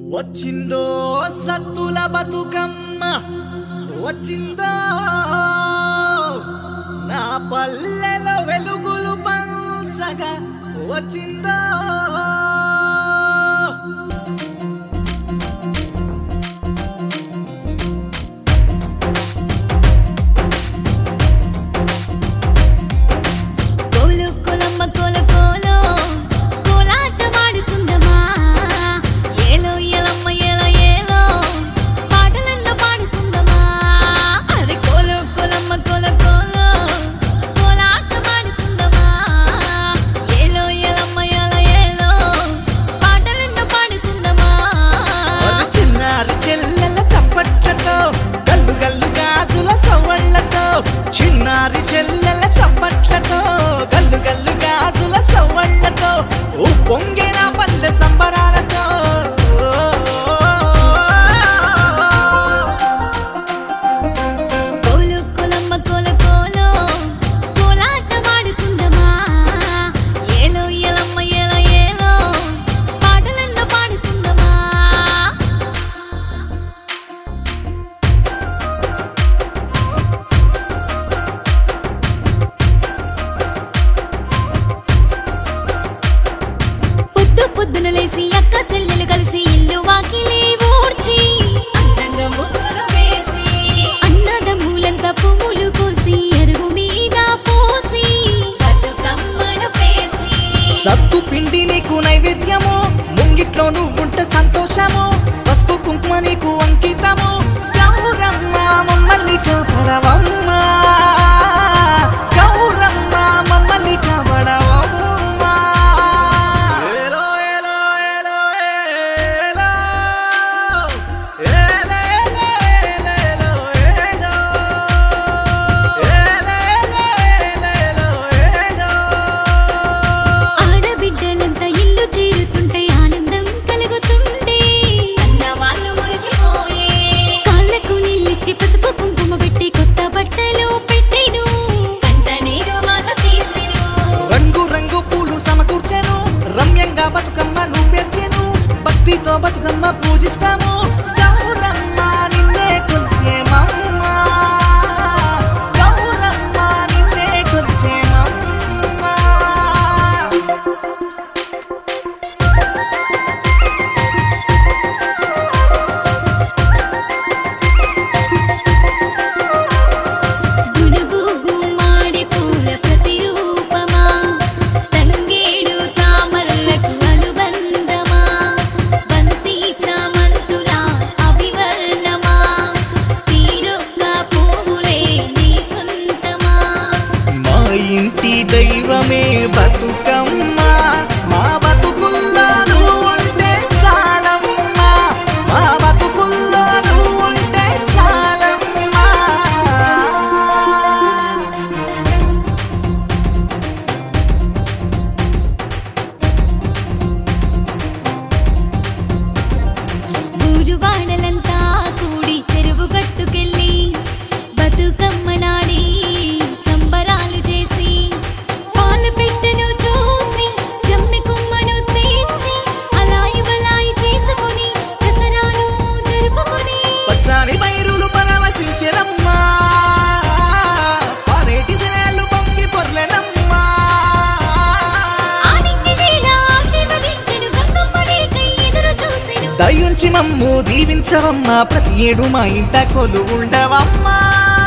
వచ్చిందో సత్తుల బతుకమ్మ వచ్చిందో నా పల్లెలో వెలుగులు పంచగా వచ్చిందో కోలు కొలమ్మ కోల కోలో కోలాటమాడుకుందమా ఏలో ఎలమ్మ ఏలో ఏలో పాటలెన్నో పాడుకుందమా అరే కోలు కొలమ్మ కోల కోలో కోలాటమాడుకుందమా ఏలో ఎలమ్మ ఏలో ఏలో పాటలెన్నో పాడుకుందమా మరి చిన్నారి చెల్లెల చప్పట్లతో గల్లు గల్లు గాజుల సవళ్ళతో చిన్నారి చెల్లెల చప్పట్లతో గల్లు గల్లు గాజుల సవళ్ళతో ఓ పొంగిన పల్లె సంబరాలతో కోలు కొలమ్మ కోల కోలో కోలాటమాడుకుందమా ఏలో ఎలమ్మ ఏలో ఏలో పాటలెన్నో పాడుకుందమా పొద్దు పొద్దున లేసి అక్క చెల్లెలు కలిసి ఇల్లు వాకిలి ఊడ్చి అందంగా ముగ్గులు వేసి అన్నదమ్ములంతా పువ్వులు కోసి అరుగు మీద పోసి బతుకమ్మను పేర్చి సత్తు పిండి నీకు నైవేద్యము ముంగిట్లో నువ్వుంటే సంతోషము పసుపు కుంకుమ నీకు అంకితము గౌరమ్మ మమ్మల్ని కాపాడవమ్మ గౌరమ్మ మమ్మల్ని కాపాడవమ్మ ఏలో ఏలో ఏలో ఏలో ఏలో ఏలో ఏలో ఆడబిడ్డలంతా ఇల్లు చేరుతుంటే ఆనందం కలుగుతుండే అన్న వాళ్ళు మురిసిపోయే కాళ్ళకు నీళ్ళిచ్చి పసుపు కుంకుమ పెట్టి కొత్త బట్టలు పెట్టెను కంట నీరు వాళ్ళ తీసెను రంగు రంగు పూలు సమకూర్చెను రమ్యంగా బతుకమ్మను పేర్చెను భక్తితో బతుకమ్మ పూజిస్తాము గౌరమ్మ నిన్నే కొలిచేమమ్మ గౌరమ్మ నిన్నే కొలిచేమమ్మ గుడుగు గుమ్మాడి పూల ప్రతిరూపమా తంగేడు తామరలకు అనుబంధమా బంతి చామంతుల అభివర్ణమా తీరొక్క పువ్వులే నీ సొంతమా మా ఇంటి దైవమే బతుకమ్మ మా బతుకుల్లో నువ్వు ఉంటే చాలమ్మా మా బతుకుల్లో నువ్వు ఉంటే చాలమ్మా ఊరు వాడలంతా కూడి చెరువు గట్టుకెళ్ళి బతుకమ్మ నాడి సంబరాలు చేసి పాలు పెట్టెను చూసి జమ్మి కొమ్మను తెచ్చి అలాయి బలాయి చేసుకొని దసరాను జరుపుకొని పచ్చాని పైరులు పరవశించెనమ్మా పారేటి శనేళ్ళు పొంగి పొర్లెనమ్మా ఆడింటి వేళ ఆశీర్వదించెను గంగమ్మ నీకై ఎదురు చూసెను దయుంచి మమ్ము దీవించవమ్మా ప్రతి ఏడు మా ఇంట కొలు ఉండవమ్మా